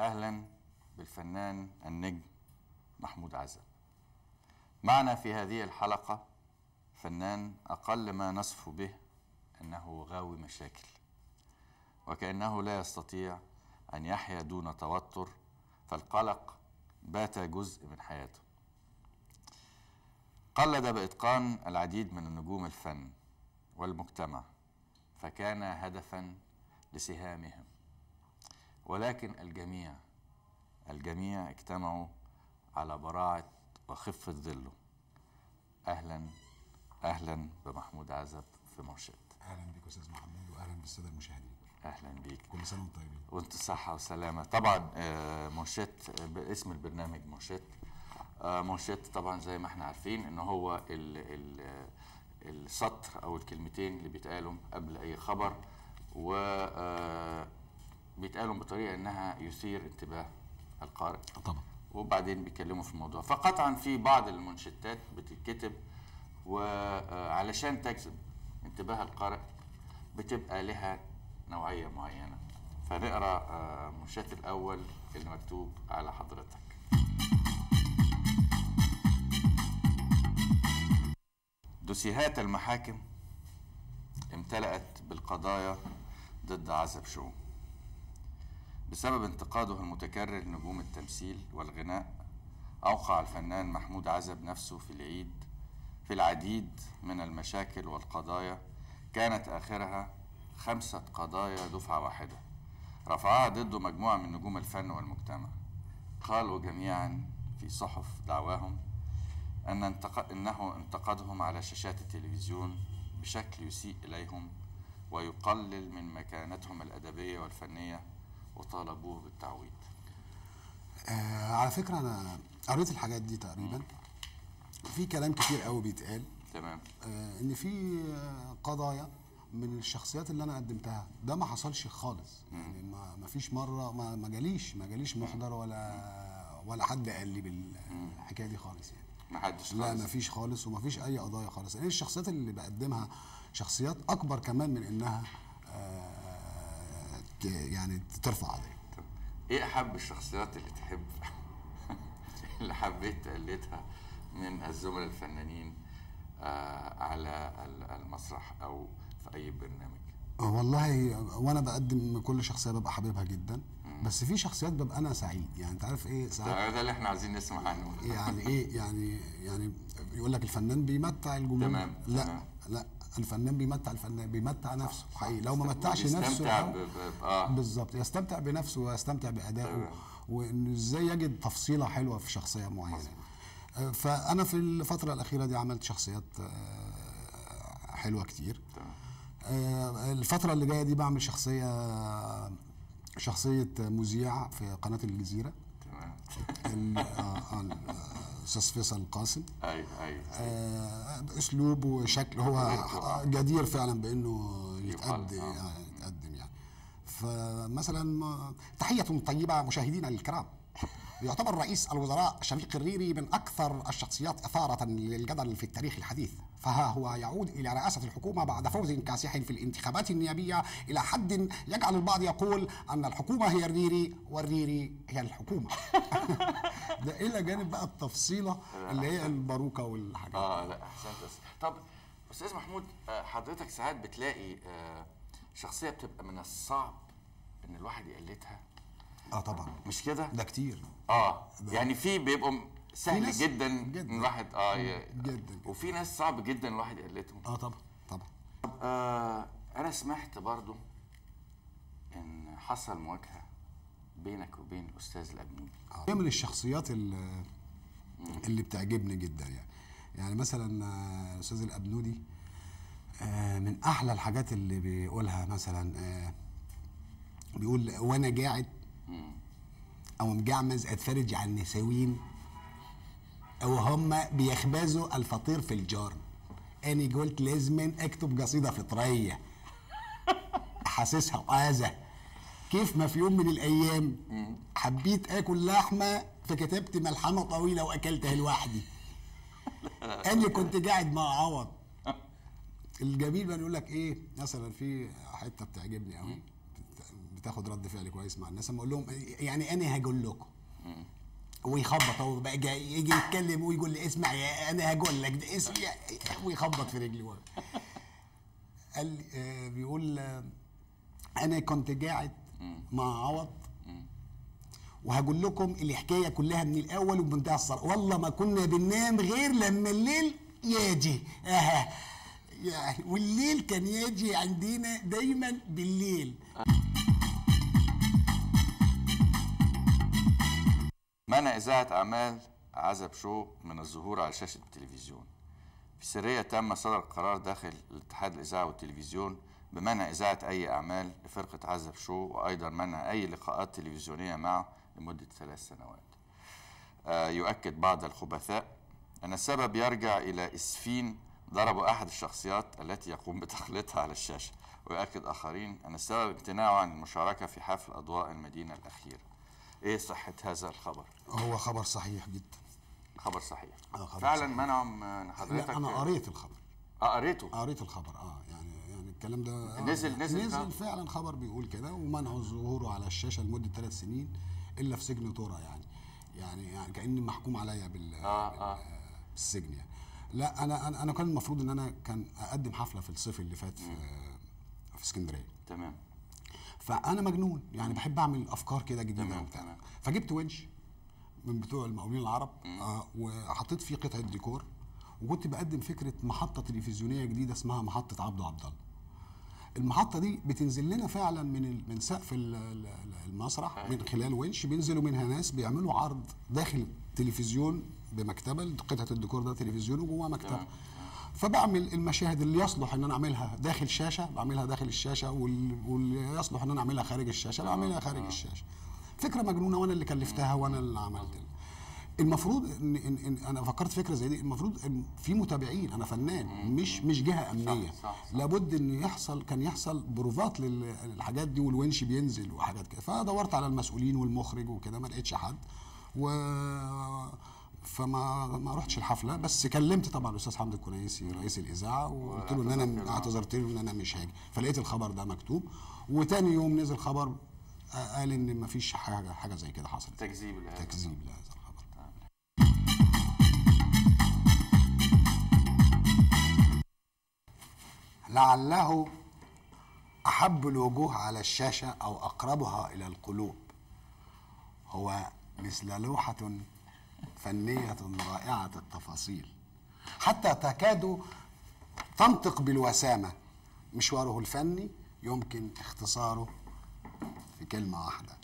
اهلا بالفنان النجم محمود عزب معنا في هذه الحلقه فنان اقل ما نصف به انه غاوي مشاكل وكانه لا يستطيع ان يحيا دون توتر فالقلق بات جزء من حياته قلد باتقان العديد من النجوم الفن والمجتمع فكان هدفا لسهامهم ولكن الجميع الجميع اجتمعوا على براعة وخفة ظله أهلا أهلا بمحمود عزب في مرشد اهلا بك استاذ محمد واهلا بالساده المشاهدين أهلا بيك كل سنه وانتم طيبين وانت صحة وسلامة طبعا آه، مرشد آه، باسم البرنامج مرشد آه، مرشد طبعا زي ما احنا عارفين ان هو ال ال آه، السطر او الكلمتين اللي بيتقالوا قبل اي خبر و آه، بيتقالوا بطريقة انها يثير انتباه القارئ طبعا وبعدين بيتكلموا في الموضوع فقطعا في بعض المنشدات بتتكتب وعلشان تجذب انتباه القارئ بتبقى لها نوعية معينة فنقرا آه، منشد الأول اللي مكتوب على حضرتك دوسيهات المحاكم امتلأت بالقضايا ضد عزب شو بسبب انتقاده المتكرر لنجوم التمثيل والغناء أوقع الفنان محمود عزب نفسه في العيد في العديد من المشاكل والقضايا كانت آخرها خمسة قضايا دفعة واحدة رفعها ضده مجموعة من نجوم الفن والمجتمع قالوا جميعا في صحف دعواهم أن انتق... أنه انتقدهم على شاشات التلفزيون بشكل يسيء إليهم ويقلل من مكانتهم الأدبية والفنية وطالبوه بالتعويض آه على فكره انا قريت الحاجات دي تقريبا في كلام كتير قوي بيتقال تمام آه ان في آه، قضايا من الشخصيات اللي انا قدمتها ده ما حصلش خالص يعني ما ما فيش مره ما ما جاليش ما جاليش محضر ولا ولا حد قال لي بالحكايه دي خالص يعني محدش لا خالص. ما فيش خالص وما فيش اي قضايا خالص يعني الشخصيات اللي بقدمها شخصيات اكبر كمان من انها آه ت- يعني ترفع قضيه طب ايه احب الشخصيات اللي تحب اللي حبيت تقلدها من الزملاء الفنانين آه على ال- المسرح او في اي برنامج والله وانا بقدم كل شخصيه ببقى حاببها جدا بس في شخصيات ببقى انا سعيد يعني انت عارف ايه ساعات ده ده اللي احنا عايزين نسمع عنه يعني ايه يعني يعني يقول لك الفنان بيمتع الجمهور تمام، لا تمام. لا الفنان بيمتع الفنان بيمتع نفسه حقيقي لو ما متعش وبيستمتع نفسه ب- ب- اه بالظبط يستمتع بنفسه ويستمتع بادائه تمام. وانه ازاي يجد تفصيله حلوه في شخصيه معينه آه، فانا في الفتره الاخيره دي عملت شخصيات آه، حلوه كتير تمام آه، الفتره اللي جايه دي بعمل شخصيه شخصيه مذيع في قناه الجزيره تمام ال- آه، آه، الاستاذ فيصل قاسم ايوه ايوه آه، باسلوب وشكل هو جدير فعلا بانه يتقدم آه. يعني يتقدم يعني فمثلا م- تحيه طيبه مشاهدينا الكرام يعتبر رئيس الوزراء شفيق الريري من اكثر الشخصيات اثاره للجدل في التاريخ الحديث فها هو يعود الى رئاسه الحكومه بعد فوز كاسح في الانتخابات النيابيه الى حد يجعل البعض يقول ان الحكومه هي الريري والريري هي الحكومه ده الى جانب بقى التفصيله اللي هي الباروكه والحاجات اه لا احسنت أس- طب استاذ محمود آه، حضرتك ساعات بتلاقي آه، شخصيه بتبقى من الصعب ان الواحد يقلدها اه طبعا مش كده ده كتير اه يعني في بيبقوا م- سهل ناس جدا جداً. ان الواحد اه ي- جداً. وفي ناس صعب جدا الواحد يقلدهم اه طبعا طبعا آه انا سمعت برضو ان حصل مواجهه بينك وبين الاستاذ الابنودي هي من الشخصيات اللي, اللي بتعجبني جدا يعني يعني مثلا آه، الاستاذ الابنودي آه، من احلى الحاجات اللي بيقولها مثلا آه، بيقول وانا قاعد او مجعمز اتفرج على النساوين او هم بيخبزوا الفطير في الجار اني قلت لازم اكتب قصيده فطريه حاسسها وآزة كيف ما في يوم من الايام حبيت اكل لحمه فكتبت ملحمه طويله واكلتها لوحدي انا كنت قاعد مع عوض الجميل بقى يقول لك ايه مثلا في حته بتعجبني قوي وبتاخد رد فعل كويس مع الناس اما اقول لهم يعني انا هقول لكم ويخبط هو بقى جاي يجي يتكلم ويقول لي اسمع يا انا هقول لك ده اسمي ويخبط في رجلي ورا قال لي آه بيقول آه انا كنت قاعد مع عوض وهقول لكم الحكايه كلها من الاول وبمنتهى الصراحه والله ما كنا بننام غير لما الليل يجي آه. يعني والليل كان يجي عندنا دايما بالليل منع إذاعة أعمال عزب شو من الظهور على شاشة التلفزيون في سرية تم صدر قرار داخل الاتحاد الإذاعة والتلفزيون بمنع إذاعة أي أعمال لفرقة عزب شو وأيضا منع أي لقاءات تلفزيونية معه لمدة ثلاث سنوات آه، يؤكد بعض الخبثاء أن السبب يرجع إلى إسفين ضرب أحد الشخصيات التي يقوم بتخليطها على الشاشة ويؤكد آخرين أن السبب امتناعه عن المشاركة في حفل أضواء المدينة الأخير إيه صحة هذا الخبر؟ هو خبر صحيح جدا خبر صحيح آه، خبر فعلا صحيح. منعهم آه، حضرتك لا انا قريت الخبر اه قريته قريت الخبر اه يعني يعني الكلام ده آه نزل- نزل نزل كام؟ فعلا خبر بيقول كده ومنعوا ظهوره على الشاشه لمده ثلاث سنين الا في سجن تورا يعني يعني يعني كاني محكوم عليا بال اه اه بالسجن يعني لا انا انا انا كان المفروض ان انا كان اقدم حفله في الصيف اللي فات في في اسكندريه تمام فانا مجنون يعني بحب اعمل افكار كده جديده تمام، وبتاع تمام. فجبت ونش من بتوع المقاولين العرب آه وحطيت فيه قطعه ديكور وكنت بقدم فكره محطه تلفزيونيه جديده اسمها محطه عبده عبد الله المحطه دي بتنزل لنا فعلا من ال- من سقف ال- ال- ال- المسرح من خلال ونش بينزلوا منها ناس بيعملوا عرض داخل تلفزيون بمكتبه قطعه الديكور ده تلفزيون وجواه مكتبه فبعمل المشاهد اللي يصلح ان انا اعملها داخل شاشه بعملها داخل الشاشه وال- واللي يصلح ان انا اعملها خارج الشاشه بعملها خارج الشاشه فكره مجنونه وانا اللي كلفتها وانا اللي عملت المفروض إن, إن, ان انا فكرت فكره زي دي المفروض إن في متابعين انا فنان مش مش جهه امنيه صح، صح. لابد ان يحصل كان يحصل بروفات لل- للحاجات دي والونش بينزل وحاجات كده فدورت على المسؤولين والمخرج وكده ما لقيتش حد و فما ما رحتش الحفله بس كلمت طبعا الاستاذ حمدي الكنيسي رئيس الاذاعه وقلت له ان واعتذرت انا له. اعتذرت له ان انا مش هاجي فلقيت الخبر ده مكتوب وتاني يوم نزل خبر آه، قال ان ما فيش حاجه حاجه زي كده حصلت تكذيب لهذا تكذيب لهذا الخبر لعله احب الوجوه على الشاشه او اقربها الى القلوب هو مثل لوحه فنيه رائعه التفاصيل حتى تكاد تنطق بالوسامه مشواره الفني يمكن اختصاره في كلمه واحده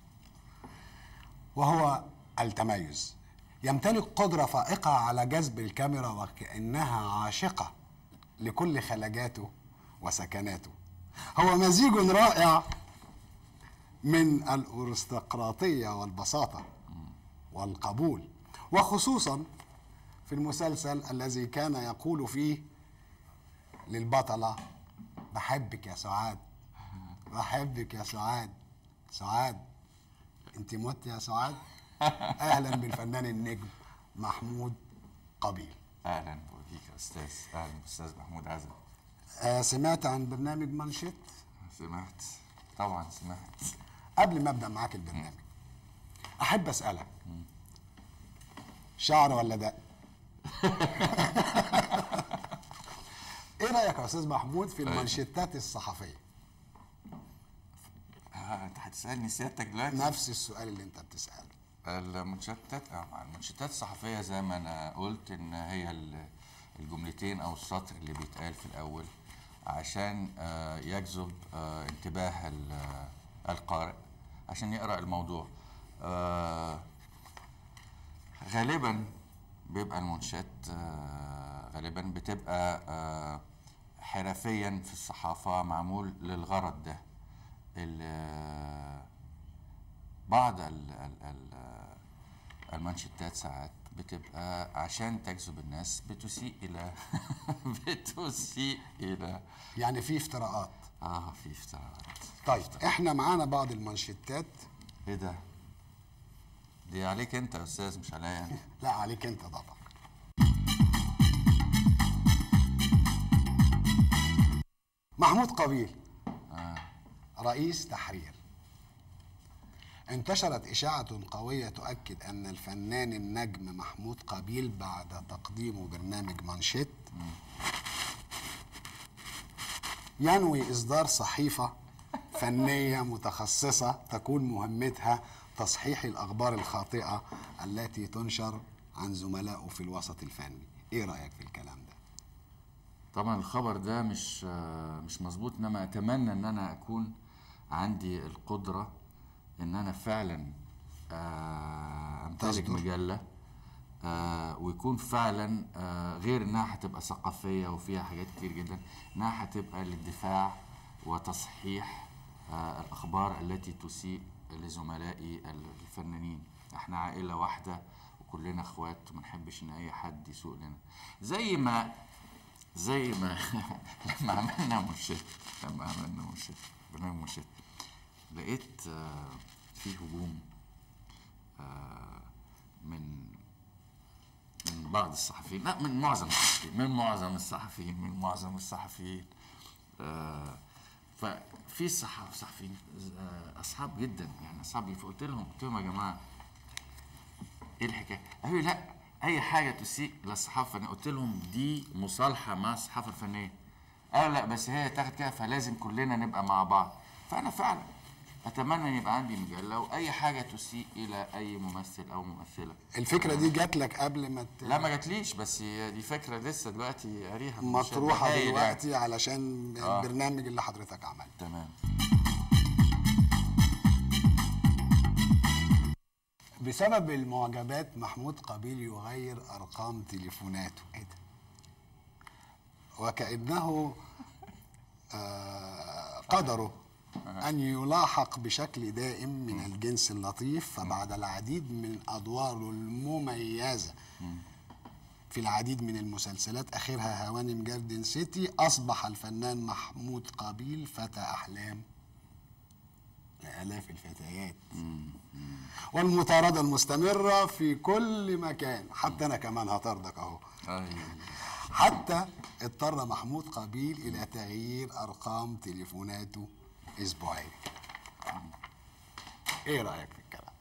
وهو التميز يمتلك قدرة فائقة على جذب الكاميرا وكأنها عاشقة لكل خلاجاته وسكناته هو مزيج رائع من الأرستقراطية والبساطة والقبول وخصوصا في المسلسل الذي كان يقول فيه للبطلة بحبك يا سعاد بحبك يا سعاد سعاد انت مت يا سعاد اهلا بالفنان النجم محمود قبيل اهلا بيك يا استاذ اهلا استاذ محمود عزب آه سمعت عن برنامج مانشيت سمعت طبعا سمعت قبل ما ابدا معاك البرنامج احب اسالك شعر ولا دق ايه رايك يا استاذ محمود في المانشيتات الصحفيه آه انت هتسالني سيادتك دلوقتي نفس السؤال اللي انت بتساله المنشطات آه، المنشطات الصحفيه زي ما انا قلت ان هي ال- الجملتين او السطر اللي بيتقال في الاول عشان آه، يجذب آه، انتباه ال- آه، القارئ عشان يقرا الموضوع آه، غالبا بيبقى المنشات آه، غالبا بتبقى آه، حرفيا في الصحافه معمول للغرض ده ال- بعض ال ال ال المانشيتات ساعات بتبقى عشان تجذب الناس بتسيء الى بتسيء الى يعني في افتراءات اه في افتراءات طيب احنا معانا بعض المانشيتات ايه ده؟ دي عليك انت يا استاذ مش عليا انا لا عليك انت طبعا محمود قبيل رئيس تحرير انتشرت إشاعة قوية تؤكد أن الفنان النجم محمود قابيل بعد تقديمه برنامج مانشيت ينوي إصدار صحيفة فنية متخصصة تكون مهمتها تصحيح الأخبار الخاطئة التي تنشر عن زملائه في الوسط الفني إيه رأيك في الكلام ده؟ طبعا الخبر ده مش آه، مش مظبوط انما اتمنى ان انا اكون عندي القدره ان انا فعلا آه، امتلك تصدر. مجله آه، ويكون فعلا آه، غير انها هتبقى ثقافيه وفيها حاجات كتير جدا انها هتبقى للدفاع وتصحيح آه، الاخبار التي تسيء لزملائي الفنانين احنا عائله واحده وكلنا اخوات وما نحبش ان اي حد يسوء لنا زي ما زي ما لما عملنا مرشد لما عملنا مرشد برنامج مرشد لقيت آه، في هجوم آه، من من بعض الصحفيين لا من معظم الصحفيين من معظم الصحفيين من معظم الصحفيين آه، ففي صح- صحفيين آه، اصحاب جدا يعني اصحابي فقلت لهم قلت لهم يا جماعه ايه الحكايه؟ قالوا لي لا اي حاجه تسيء للصحافه الفنيه قلت لهم دي مصالحه مع الصحافه الفنيه قالوا لا بس هي تاخد كده فلازم كلنا نبقى مع بعض فانا فعلا اتمنى ان يبقى عندي مجله واي حاجه تسيء الى اي ممثل او ممثله الفكرة دي جات لك قبل ما ت- لا ما جاتليش بس هي دي فكره لسه دلوقتي قاريها من مطروحة شوية. هايل يعني. دلوقتي علشان آه. البرنامج اللي حضرتك عملته تمام بسبب المعجبات محمود قابيل يغير ارقام تليفوناته ايه ده وكانه آه قدره ان يلاحق بشكل دائم من الجنس اللطيف فبعد العديد من ادواره المميزه في العديد من المسلسلات اخرها هوانم جاردن سيتي اصبح الفنان محمود قابيل فتى احلام لالاف الفتيات والمطاردة المستمرة في كل مكان حتى أنا كمان هطاردك أهو أيوة. حتى اضطر محمود قابيل إلى تغيير أرقام تليفوناته أسبوعيا إيه رأيك في الكلام؟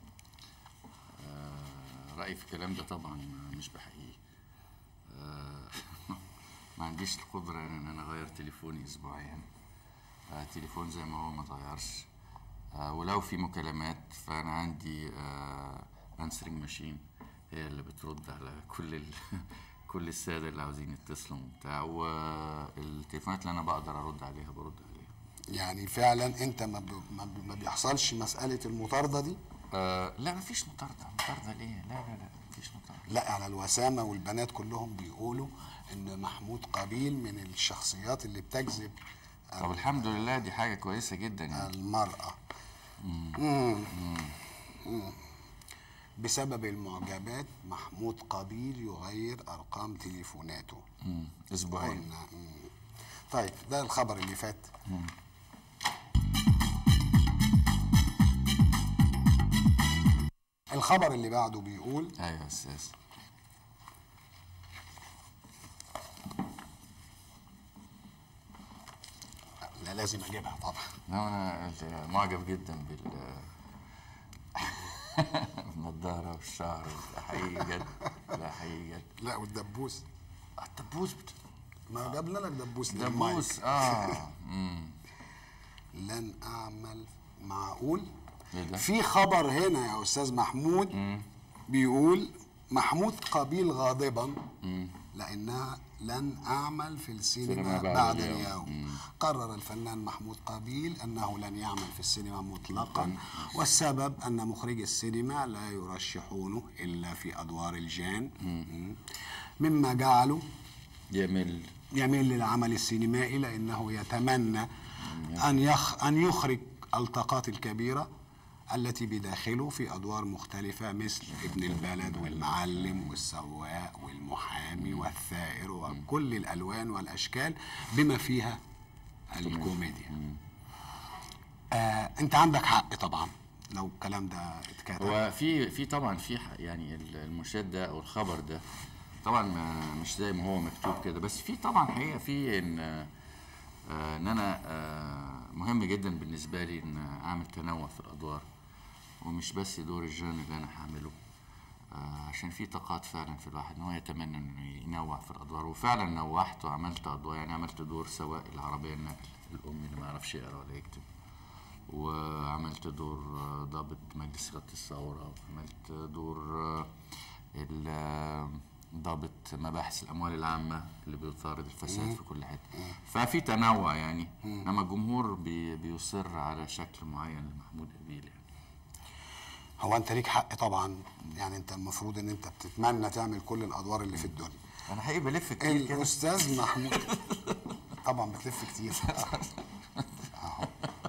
رأيي في الكلام ده طبعا مش بحقيقي آه، ما عنديش القدرة ان انا اغير تليفوني اسبوعيا آه، تليفون زي ما هو ما اتغيرش آه، ولو في مكالمات فانا عندي انسرنج ماشين هي اللي بترد على كل ال... كل السادة اللي عاوزين يتصلوا وبتاع والتليفونات اللي انا بقدر ارد عليها برد عليها يعني فعلا أنت ما, ب... ما, ب... ما بيحصلش مسألة المطاردة دي آه لا مفيش مطاردة مطاردة ليه لا لا لا مفيش مطاردة لا على الوسامة والبنات كلهم بيقولوا إن محمود قابيل من الشخصيات اللي بتجذب طب الحمد لله دي حاجة كويسة جدا يعني المرأة مم. مم. بسبب المعجبات محمود قابيل يغير أرقام تليفوناته مم. اسبوعيا قلنا مم. طيب ده الخبر اللي فات الخبر اللي بعده بيقول ايوه يا استاذ لا لازم اجيبها طبعا لا انا معجب جدا بال النضارة والشعر ده حقيقي جد لا حقيقي جد لا والدبوس الدبوس بت... ما جبنا لك دبوس للمايك. دبوس اه مم. لن اعمل معقول إيه ده؟ في خبر هنا يا استاذ محمود بيقول محمود قابيل غاضبا لانها لن اعمل في السينما سينما بعد, بعد اليوم, اليوم. قرر الفنان محمود قابيل انه لن يعمل في السينما مطلقا والسبب ان مخرجي السينما لا يرشحونه الا في ادوار الجان مم. مما جعله يمل يميل للعمل السينمائي لانه يتمنى ان يخ ان يخرج الطاقات الكبيره التي بداخله في ادوار مختلفه مثل ابن البلد والمعلم والسواق والمحامي والثائر وكل الالوان والاشكال بما فيها الكوميديا. آه انت عندك حق طبعا لو الكلام ده اتكتب هو في في طبعا في ح- يعني ال- المنشاد ده او الخبر ده طبعا ما- مش زي ما هو مكتوب كده بس في طبعا حقيقه في ان آه، ان انا آه، مهم جدا بالنسبه لي ان اعمل تنوع في الادوار ومش بس دور الجان اللي انا هعمله آه عشان في طاقات فعلا في الواحد ان هو يتمنى انه ينوع في الادوار وفعلا نوعت وعملت ادوار يعني عملت دور سواق العربيه النقل الامي اللي ما يعرفش يقرا ولا يكتب وعملت دور آه، ضابط مجلس إدارة الثورة وعملت دور آه، ال- آه، ضابط مباحث الأموال العامة اللي بيطارد الفساد في كل حتة ففي تنوع يعني إنما الجمهور بي بيصر على شكل معين لمحمود أبيل يعني هو انت ليك حق طبعا يعني انت المفروض ان انت بتتمنى تعمل كل الادوار اللي في الدنيا أنا حقيقي بلف كتير كده الاستاذ محمود طبعا بتلف كتير اهو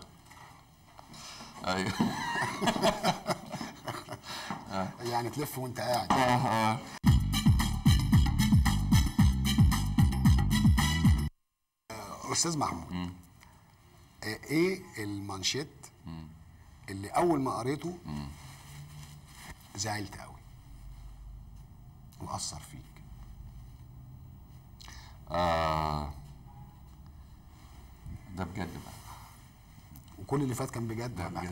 أيوه يعني تلف وانت قاعد آه، استاذ محمود آه، ايه المانشيت اللي اول ما قريته زعلت قوي واثر فيك آه ده بجد بقى وكل اللي فات كان بجد ده بقى. بجد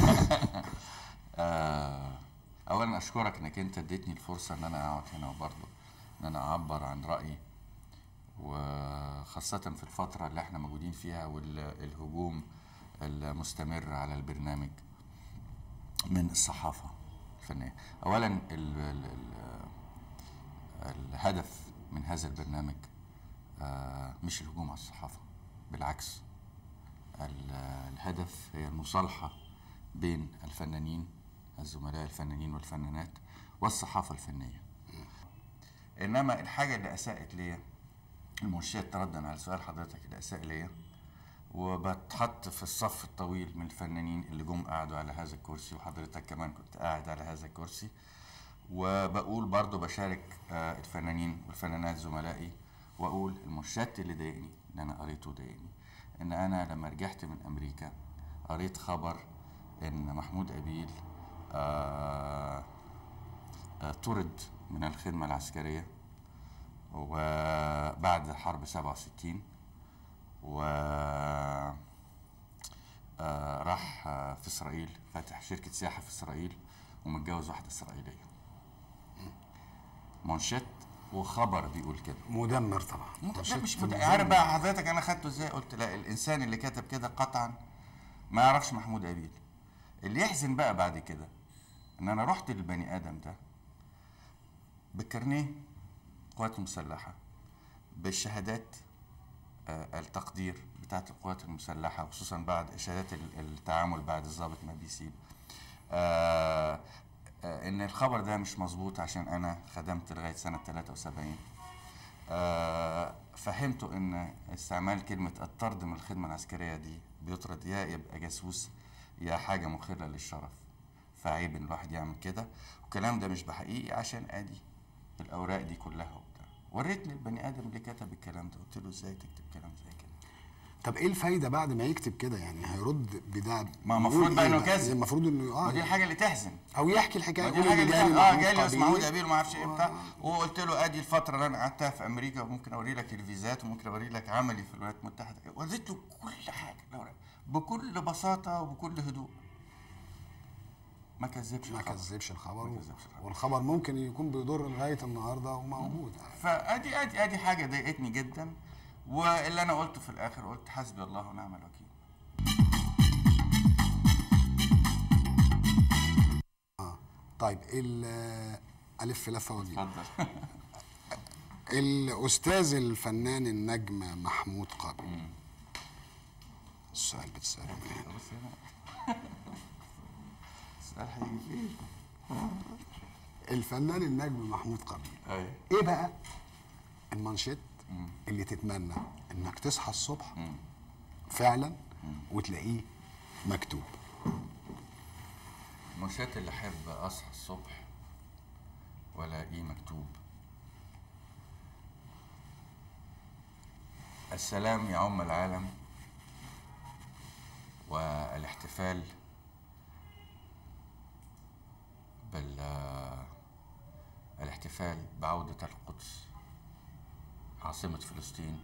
آه اولا اشكرك انك انت اديتني الفرصه ان انا اقعد هنا وبرضه ان انا اعبر عن رايي وخاصة في الفترة اللي احنا موجودين فيها والهجوم المستمر على البرنامج من الصحافة الفنية أولا ال ال ال الهدف من هذا البرنامج آه، مش الهجوم على الصحافة بالعكس ال- الهدف هي المصالحة بين الفنانين الزملاء الفنانين والفنانات والصحافة الفنية إنما الحاجة اللي أساءت ليا المنشئة ردا على سؤال حضرتك اللي أساء ليا وبتحط في الصف الطويل من الفنانين اللي جم قعدوا على هذا الكرسي وحضرتك كمان كنت قاعد على هذا الكرسي وبقول برضو بشارك آه، الفنانين والفنانات زملائي واقول المنشات اللي ضايقني اللي انا قريته ضايقني ان انا لما رجعت من امريكا قريت خبر ان محمود ابيل آه آه طرد من الخدمه العسكريه وبعد حرب 67 و آه، راح آه، في اسرائيل فاتح شركه سياحه في اسرائيل ومتجوز واحده اسرائيليه منشط وخبر بيقول كده مدمر طبعا لا مش مت... عارف بقى حضرتك انا خدته ازاي قلت لا الانسان اللي كتب كده قطعا ما يعرفش محمود ابيل اللي يحزن بقى بعد كده ان انا رحت للبني ادم ده بالكارنيه قوات مسلحه بالشهادات آه، التقدير بتاعت القوات المسلحه خصوصا بعد شهادات ال- التعامل بعد الضابط ما بيسيب آه آه ان الخبر ده مش مظبوط عشان انا خدمت لغايه سنه 73 آه فهمت ان استعمال كلمه الطرد من الخدمه العسكريه دي بيطرد يا يبقى جاسوس يا حاجه مخله للشرف فعيب ان الواحد يعمل كده والكلام ده مش بحقيقي عشان ادي الاوراق دي كلها وبتاع وريت للبني ادم اللي كتب الكلام ده قلت له ازاي تكتب كلام زي كده طب ايه الفايده بعد ما يكتب كده يعني هيرد بده ما المفروض يقول بقى إيه إنه كذب. المفروض انه اه ودي الحاجه اللي تحزن او يحكي الحكايه ما دي يقول الحاجه إن اللي جالي اه محمود جالي اسمه محمود قبيل. ابيل وما اعرفش ايه بتاع وقلت له ادي الفتره اللي انا قعدتها في امريكا وممكن اوري لك الفيزات وممكن اوري لك عملي في الولايات المتحده وريت له كل حاجه الأوراق. بكل بساطه وبكل هدوء ما كذبش ما الخبر. كذبش الخبر ما كذبش الخبر. والخبر ممكن يكون بيضر لغايه النهارده وموجود فادي ادي ادي حاجه ضايقتني جدا واللي انا قلته في الاخر قلت حسبي الله ونعم الوكيل اه طيب ال- الف لفه واجيب اتفضل الاستاذ الفنان النجم محمود قابل السؤال بتساله من هنا بص هنا السؤال هيجي فين؟ الفنان النجم محمود قابل ايوه ايه بقى المانشيت اللي تتمنى انك تصحى الصبح فعلا وتلاقيه مكتوب المنشات اللي احب اصحى الصبح والاقيه مكتوب السلام يعم العالم والاحتفال بال الاحتفال بعودة القدس عاصمة فلسطين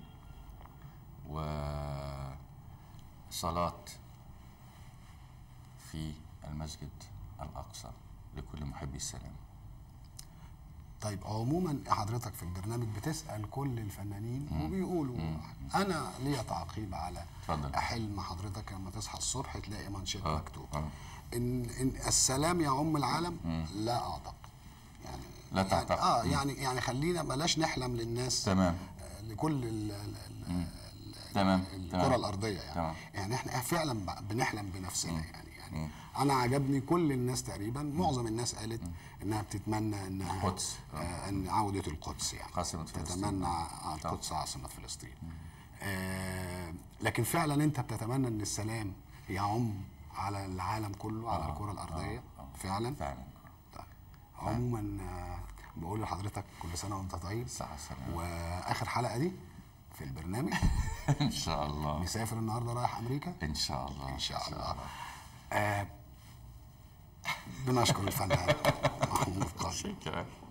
وصلاة في المسجد الاقصى لكل محبي السلام طيب عموما حضرتك في البرنامج بتسال كل الفنانين وبيقولوا انا ليا تعقيب على اتفضل. حلم حضرتك لما تصحى الصبح تلاقي منشط آه، مكتوب آه. ان ان السلام يعم العالم لا اعتقد يعني لا يعني تعتقد. اه يعني يعني خلينا بلاش نحلم للناس تمام آه، لكل ال- ال- ال- تمام الكره تمام. الارضيه يعني تمام. يعني احنا فعلا ب- بنحلم بنفسنا يعني يعني انا عجبني كل الناس تقريبا معظم الناس قالت انها بتتمنى انها القدس. آه ان عوده القدس يعني عاصمة فلسطين. تتمنى ع- القدس عاصمه فلسطين آه لكن فعلا انت بتتمنى ان السلام يعم على العالم كله على الكره الارضيه فعلا فعلا طيب. عموما آه، بقول لحضرتك كل سنه وانت طيب صحة سلام واخر حلقه دي في البرنامج ان شاء الله مسافر النهارده رايح امريكا ان شاء الله ان شاء الله آه بنشكر الفنان محمود قاسم شكرا